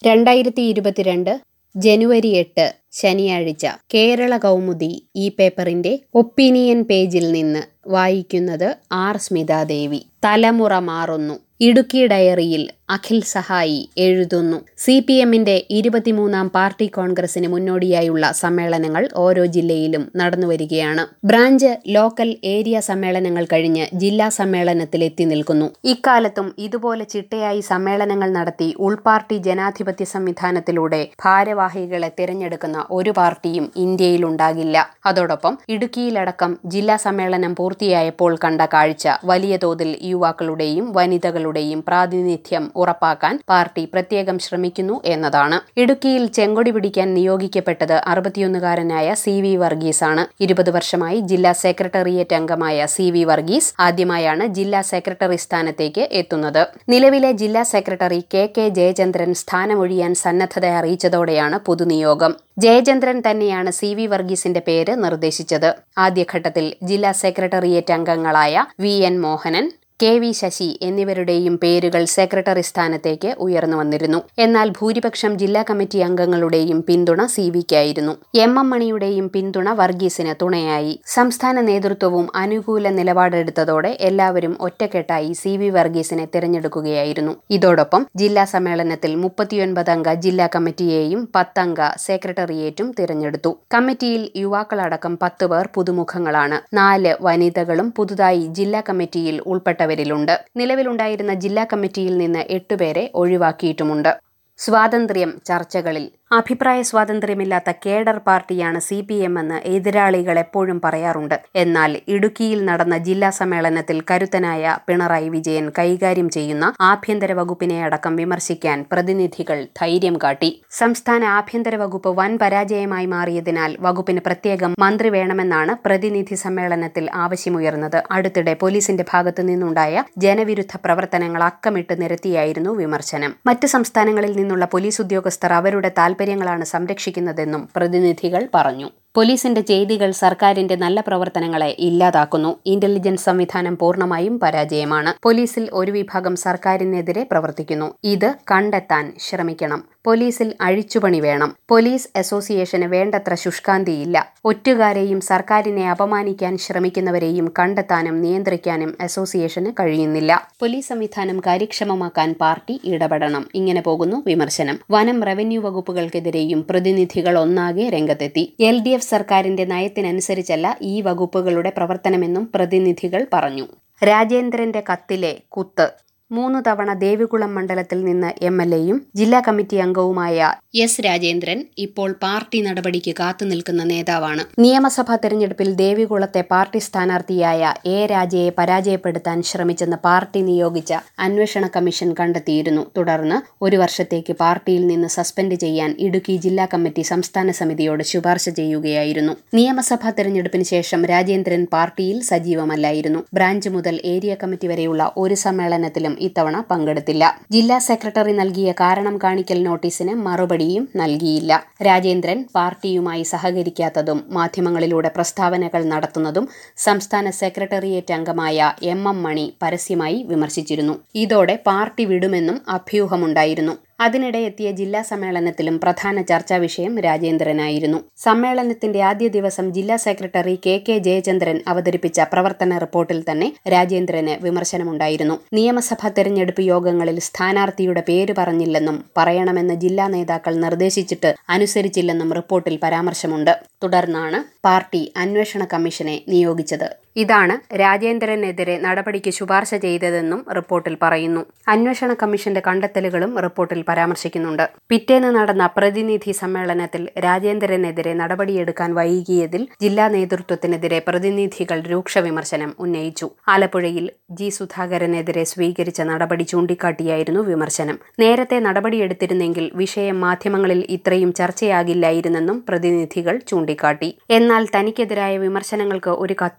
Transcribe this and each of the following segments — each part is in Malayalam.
രണ്ടായിരത്തി ഇരുപത്തിരണ്ട് ജനുവരി എട്ട് ശനിയാഴ്ച കേരള കൗമുദി ഈ പേപ്പറിന്റെ ഒപ്പീനിയൻ പേജിൽ നിന്ന് വായിക്കുന്നത് ആർ സ്മിതാദേവി തലമുറ മാറുന്നു ഇടുക്കി ഡയറിയിൽ അഖിൽ സഹായി എഴുതുന്നു സി പി എമ്മിന്റെ ഇരുപത്തിമൂന്നാം പാർട്ടി കോൺഗ്രസിന് മുന്നോടിയായുള്ള സമ്മേളനങ്ങൾ ഓരോ ജില്ലയിലും നടന്നുവരികയാണ് ബ്രാഞ്ച് ലോക്കൽ ഏരിയ സമ്മേളനങ്ങൾ കഴിഞ്ഞ് ജില്ലാ സമ്മേളനത്തിൽ എത്തി നിൽക്കുന്നു ഇക്കാലത്തും ഇതുപോലെ ചിട്ടയായി സമ്മേളനങ്ങൾ നടത്തി ഉൾപാർട്ടി ജനാധിപത്യ സംവിധാനത്തിലൂടെ ഭാരവാഹികളെ തിരഞ്ഞെടുക്കുന്ന ഒരു പാർട്ടിയും ഇന്ത്യയിലുണ്ടാകില്ല അതോടൊപ്പം ഇടുക്കിയിലടക്കം ജില്ലാ സമ്മേളനം പൂർത്തിയായപ്പോൾ കണ്ട കാഴ്ച വലിയ തോതിൽ യുവാക്കളുടെയും വനിതകളുടെയും പ്രാതിനിധ്യം ഉറപ്പാക്കാൻ പാർട്ടി പ്രത്യേകം ശ്രമിക്കുന്നു എന്നതാണ് ഇടുക്കിയിൽ ചെങ്കൊടി പിടിക്കാൻ നിയോഗിക്കപ്പെട്ടത് അറുപത്തിയൊന്നുകാരനായ സി വി വർഗീസ് ആണ് ഇരുപത് വർഷമായി ജില്ലാ സെക്രട്ടേറിയറ്റ് അംഗമായ സി വി വർഗീസ് ആദ്യമായാണ് ജില്ലാ സെക്രട്ടറി സ്ഥാനത്തേക്ക് എത്തുന്നത് നിലവിലെ ജില്ലാ സെക്രട്ടറി കെ കെ ജയചന്ദ്രൻ സ്ഥാനമൊഴിയാൻ സന്നദ്ധത അറിയിച്ചതോടെയാണ് പൊതുനിയോഗം ജയചന്ദ്രൻ തന്നെയാണ് സി വി വർഗീസിന്റെ പേര് നിർദ്ദേശിച്ചത് ആദ്യഘട്ടത്തിൽ ജില്ലാ സെക്രട്ടേറിയറ്റ് അംഗങ്ങളായ V N Mohanan K V Sasi എന്നിവരുടെയും പേരുകൾ സെക്രട്ടറി സ്ഥാനത്തേക്ക് ഉയർന്നു വന്നിരുന്നു എന്നാൽ ഭൂരിപക്ഷം ജില്ലാ കമ്മിറ്റി അംഗങ്ങളുടെയും പിന്തുണ സി വിക്കായിരുന്നു എം എം മണിയുടെയും പിന്തുണ വർഗീസിന് തുണയായി സംസ്ഥാന നേതൃത്വവും അനുകൂല നിലപാടെടുത്തതോടെ എല്ലാവരും ഒറ്റക്കെട്ടായി സി വി വർഗീസിനെ തിരഞ്ഞെടുക്കുകയായിരുന്നു ഇതോടൊപ്പം ജില്ലാ സമ്മേളനത്തിൽ മുപ്പത്തിയൊൻപത് അംഗ ജില്ലാ കമ്മിറ്റിയെയും പത്തംഗ സെക്രട്ടേറിയറ്റും തിരഞ്ഞെടുത്തു കമ്മിറ്റിയിൽ യുവാക്കളടക്കം പത്ത് പേർ പുതുമുഖങ്ങളാണ് നാല് വനിതകളും പുതുതായി ജില്ലാ കമ്മിറ്റിയിൽ ഉൾപ്പെട്ടവർ ഉള്ളവരിലുണ്ട് നിലവിലുണ്ടായിരുന്ന ജില്ലാ കമ്മിറ്റിയിൽ നിന്ന് എട്ടുപേരെ ഒഴിവാക്കിയിട്ടുമുണ്ട് സ്വാതന്ത്ര്യം ചർച്ചകളിൽ അഭിപ്രായ സ്വാതന്ത്ര്യമില്ലാത്ത കേഡർ പാർട്ടിയാണ് സി പി എം എന്ന് എതിരാളികൾ എപ്പോഴും പറയാറുണ്ട് എന്നാൽ ഇടുക്കിയിൽ നടന്ന ജില്ലാ സമ്മേളനത്തിൽ കരുത്തനായ പിണറായി വിജയൻ കൈകാര്യം ചെയ്യുന്ന ആഭ്യന്തര വകുപ്പിനെ അടക്കം വിമർശിക്കാൻ പ്രതിനിധികൾ ധൈര്യം കാട്ടി സംസ്ഥാന ആഭ്യന്തര വകുപ്പ് വൻ പരാജയമായി മാറിയതിനാൽ വകുപ്പിന് പ്രത്യേകം മന്ത്രി വേണമെന്നാണ് പ്രതിനിധി സമ്മേളനത്തിൽ ആവശ്യമുയർന്നത് അടുത്തിടെ പോലീസിന്റെ ഭാഗത്തു നിന്നുണ്ടായ ജനവിരുദ്ധ പ്രവർത്തനങ്ങൾ അക്കമിട്ട് നിരത്തിയായിരുന്നു വിമർശനം മറ്റ് സംസ്ഥാനങ്ങളിൽ നിന്നുള്ള പോലീസ് ഉദ്യോഗസ്ഥർ അവരുടെ താൽപര്യങ്ങളാണ് സംരക്ഷിക്കുന്നതെന്നും പ്രതിനിധികൾ പറഞ്ഞു പോലീസിന്റെ ചെയ്തികൾ സർക്കാരിന്റെ നല്ല പ്രവർത്തനങ്ങളെ ഇല്ലാതാക്കുന്നു ഇന്റലിജൻസ് സംവിധാനം പൂർണ്ണമായും പരാജയമാണ് പോലീസിൽ ഒരു വിഭാഗം സർക്കാരിനെതിരെ പ്രവർത്തിക്കുന്നു ഇത് കണ്ടെത്താൻ ശ്രമിക്കണം പോലീസിൽ അഴിച്ചുപണി വേണം പോലീസ് അസോസിയേഷന് വേണ്ടത്ര ശുഷ്കാന്തിയില്ല ഒറ്റുകാരെയും സർക്കാരിനെ അപമാനിക്കാൻ ശ്രമിക്കുന്നവരെയും കണ്ടെത്താനും നിയന്ത്രിക്കാനും അസോസിയേഷന് കഴിയുന്നില്ല പോലീസ് സംവിധാനം കാര്യക്ഷമമാക്കാൻ പാർട്ടി ഇടപെടണം ഇങ്ങനെ പോകുന്നു വിമർശനം വനം റവന്യൂ വകുപ്പുകൾക്കെതിരെയും പ്രതിനിധികൾ ഒന്നാകെ രംഗത്തെത്തി എൽ ഡി എഫ് സർക്കാരിന്റെ നയത്തിനനുസരിച്ചല്ല ഈ വകുപ്പുകളുടെ പ്രവർത്തനമെന്നും പ്രതിനിധികൾ പറഞ്ഞു രാജേന്ദ്രന്റെ കത്തിലെ കുത്ത് മൂന്ന് തവണ ദേവികുളം മണ്ഡലത്തിൽ നിന്ന് എം എൽ എയും ജില്ലാ കമ്മിറ്റി അംഗവുമായ എസ് രാജേന്ദ്രൻ ഇപ്പോൾ പാർട്ടി നടപടിക്ക് കാത്തുനിൽക്കുന്ന നേതാവാണ് നിയമസഭാ തെരഞ്ഞെടുപ്പിൽ ദേവികുളത്തെ പാർട്ടി സ്ഥാനാർത്ഥിയായ എ രാജയെ പരാജയപ്പെടുത്താൻ ശ്രമിച്ചെന്ന് പാർട്ടി നിയോഗിച്ച അന്വേഷണ കമ്മീഷൻ കണ്ടെത്തിയിരുന്നു തുടർന്ന് ഒരു വർഷത്തേക്ക് പാർട്ടിയിൽ നിന്ന് സസ്പെൻഡ് ചെയ്യാൻ ഇടുക്കി ജില്ലാ കമ്മിറ്റി സംസ്ഥാന സമിതിയോട് ശുപാർശ ചെയ്യുകയായിരുന്നു നിയമസഭാ തെരഞ്ഞെടുപ്പിന് ശേഷം രാജേന്ദ്രൻ പാർട്ടിയിൽ സജീവമല്ലായിരുന്നു ബ്രാഞ്ച് മുതൽ ഏരിയ കമ്മിറ്റി വരെയുള്ള ഒരു സമ്മേളനത്തിലും ഇത്തവണ പങ്കെടുത്തില്ല ജില്ലാ സെക്രട്ടറി നൽകിയ കാരണം കാണിക്കൽ നോട്ടീസിന് മറുപടിയും നൽകിയില്ല രാജേന്ദ്രൻ പാർട്ടിയുമായി സഹകരിക്കാത്തതും മാധ്യമങ്ങളിലൂടെ പ്രസ്താവനകൾ നടത്തുന്നതും സംസ്ഥാന സെക്രട്ടേറിയറ്റ് അംഗമായ എം എം മണി പരസ്യമായി വിമർശിച്ചിരുന്നു ഇതോടെ പാർട്ടി വിടുമെന്നും അഭ്യൂഹമുണ്ടായിരുന്നു അതിനിടെ എത്തിയ ജില്ലാ സമ്മേളനത്തിലും പ്രധാന ചർച്ചാ വിഷയം രാജേന്ദ്രനായിരുന്നു സമ്മേളനത്തിന്റെ ആദ്യ ദിവസം ജില്ലാ സെക്രട്ടറി കെ കെ ജയചന്ദ്രൻ അവതരിപ്പിച്ച പ്രവർത്തന റിപ്പോർട്ടിൽ തന്നെ രാജേന്ദ്രന് വിമർശനമുണ്ടായിരുന്നു നിയമസഭാ തെരഞ്ഞെടുപ്പ് യോഗങ്ങളിൽ സ്ഥാനാർത്ഥിയുടെ പേര് പറഞ്ഞില്ലെന്നും പറയണമെന്ന് ജില്ലാ നേതാക്കൾ നിർദ്ദേശിച്ചിട്ട് അനുസരിച്ചില്ലെന്നും റിപ്പോർട്ടിൽ പരാമർശമുണ്ട് തുടർന്നാണ് പാർട്ടി അന്വേഷണ കമ്മീഷനെ നിയോഗിച്ചത് ഇതാണ് രാജേന്ദ്രനെതിരെ നടപടിക്ക് ശുപാർശ ചെയ്തതെന്നും റിപ്പോർട്ടിൽ പറയുന്നു അന്വേഷണ കമ്മീഷന്റെ കണ്ടെത്തലുകളും റിപ്പോർട്ടിൽ പരാമർശിക്കുന്നുണ്ട് പിറ്റേന്ന് നടന്ന പ്രതിനിധി സമ്മേളനത്തിൽ രാജേന്ദ്രനെതിരെ നടപടിയെടുക്കാൻ വൈകിയതിൽ ജില്ലാ നേതൃത്വത്തിനെതിരെ പ്രതിനിധികൾ രൂക്ഷ വിമർശനം ഉന്നയിച്ചു ആലപ്പുഴയിൽ ജി സുധാകരനെതിരെ സ്വീകരിച്ച നടപടി ചൂണ്ടിക്കാട്ടിയായിരുന്നു വിമർശനം നേരത്തെ നടപടിയെടുത്തിരുന്നെങ്കിൽ വിഷയം മാധ്യമങ്ങളിൽ ഇത്രയും ചർച്ചയാകില്ലായിരുന്നെന്നും പ്രതിനിധികൾ ചൂണ്ടിക്കാട്ടി എന്നാൽ തനിക്കെതിരായ വിമർശനങ്ങൾക്ക് ഒരു കത്തിലൂടെയാണ്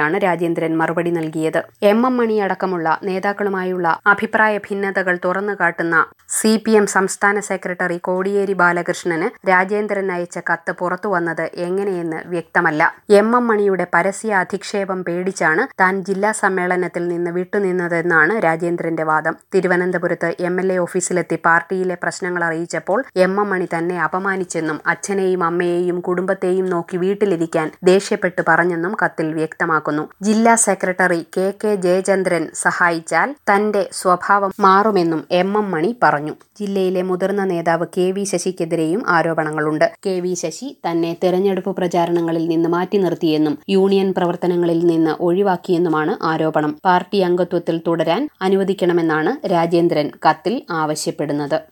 കത്തിലാണ് രാജേന്ദ്രൻ മറുപടി നൽകിയത് എം എം മണി അടക്കമുള്ള നേതാക്കളുമായുള്ള അഭിപ്രായ ഭിന്നതകൾ തുറന്നു കാട്ടുന്ന സി പി എം സംസ്ഥാന സെക്രട്ടറി കോടിയേരി ബാലകൃഷ്ണന് രാജേന്ദ്രൻ അയച്ച കത്ത് പുറത്തു വന്നത് എങ്ങനെയെന്ന് വ്യക്തമല്ല എം എം മണിയുടെ പരസ്യ അധിക്ഷേപം പേടിച്ചാണ് താൻ ജില്ലാ സമ്മേളനത്തിൽ നിന്ന് വിട്ടുനിന്നതെന്നാണ് രാജേന്ദ്രന്റെ വാദം തിരുവനന്തപുരത്ത് എം എൽ എ ഓഫീസിലെത്തി പാർട്ടിയിലെ പ്രശ്നങ്ങൾ അറിയിച്ചപ്പോൾ എം എം മണി തന്നെ അപമാനിച്ചെന്നും അച്ഛനെയും അമ്മയെയും കുടുംബത്തെയും നോക്കി വീട്ടിലിരിക്കാൻ ദേഷ്യപ്പെട്ടു പറഞ്ഞെന്നും കത്തിൽ വ്യക്തമാക്കുന്നു ജില്ലാ സെക്രട്ടറി കെ കെ ജയചന്ദ്രൻ സഹായിച്ചാൽ തന്റെ സ്വഭാവം മാറുമെന്നും എം എം മണി പറഞ്ഞു ജില്ലയിലെ മുതിർന്ന നേതാവ് കെ വി ശശിക്കെതിരെയും ആരോപണങ്ങളുണ്ട് കെ വി ശശി തന്നെ തെരഞ്ഞെടുപ്പ് പ്രചാരണങ്ങളിൽ നിന്ന് മാറ്റി നിർത്തിയെന്നും യൂണിയൻ പ്രവർത്തനങ്ങളിൽ നിന്ന് ഒഴിവാക്കിയെന്നുമാണ് ആരോപണം പാർട്ടി അംഗത്വത്തിൽ തുടരാൻ അനുവദിക്കണമെന്നാണ് രാജേന്ദ്രൻ കത്തിൽ ആവശ്യപ്പെടുന്നത്